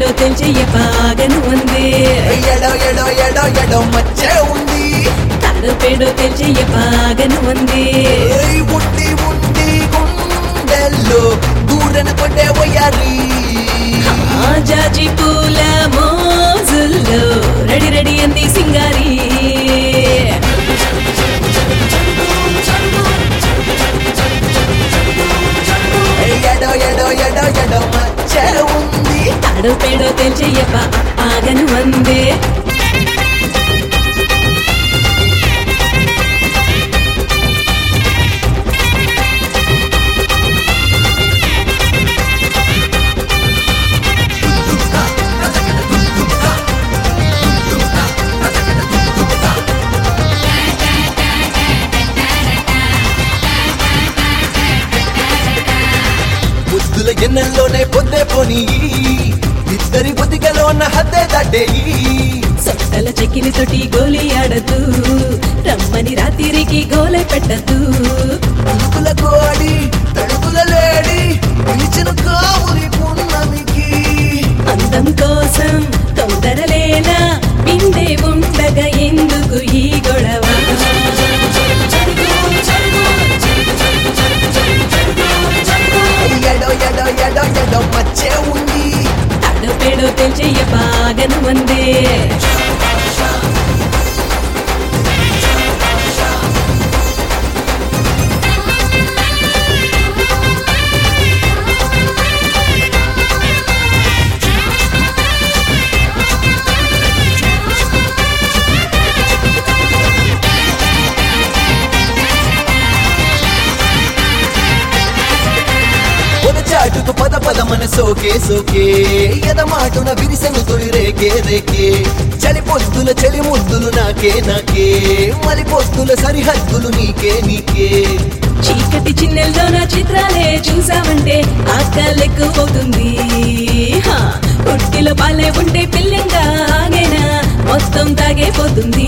పేడో తెల్చెయ్య పాగను ఉంది ఎడో ఎడో ఎడో ఎడో మచ్చే ఉంది తాడో పేడో తెల్చెయ్య పాగను ఉంది ఏయ్ ఉండి ఉండి గుండెల్లో దూరన కొట్టే పోయారి ఆ జాజి పూల మోజుల్లో రెడీ రెడీ అంది సింగారి ఎడో ఎడో ఎడో ఎడో మచ్చే ఉంది తాడో పేడో తెల్చెయ్య పాగను ఉంది బుద్ధుల ఎన్నెల్లోనే పొద్దే పోనీ ఇద్దరి బుద్ధికలో ఉన్న హద్దే దాటేయి సొట్టల చెక్కిలి తోటి గోలి ఆడద్దు రమ్మని రాత్రికి గోలే పెట్టద్దు తలుపుల కోడి తలుపుల లేడి పిలిచిన కావురి పున్నమికి అందం కోసం తొందరలేలా బిందె ఉండగా ఎందుకు ఈ గొడవ ఎడో ఎడో ఎడో ఎడో మచ్చే ఉంది తాడో పేడో తెల్చెయ్య బాగను వందే చాటుకు పద పద మన సోకే సోకే ఎదమాటున విరిసెను తొలి రేకే రేకే చలి పొద్దుల చలి ముద్దులు నాకే నాకే మలి పొద్దుల సరిహద్దులు నీకే నీకే చీకటి చిన్నెల్లో నా చిత్రాలే చూసావంటే ఆకలెక్కువవుతుంది హా, పుట్టిలో పాలే ఉంటే పిల్లంగా ఆగేనా మొత్తం తాగేపోతుంది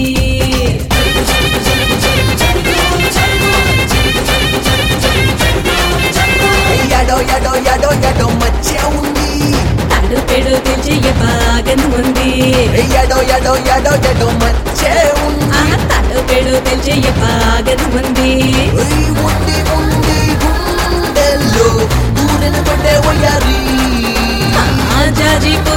ఎడో ఎడో ఎడో ఎడో మచ్చే ఉంది తాడు పేడు తెల్చెయ్య బాగను ఉంది ఎడో ఎడో ఎడో ఎడో మచ్చే ఉంది ఆహా, తాడు పేడు తెల్చెయ్య బాగను ఉంది ఉయ్ ఉంది ఉంది గుండెల్లో దూరన పడ్డే వయ్యారి ఆ జాజి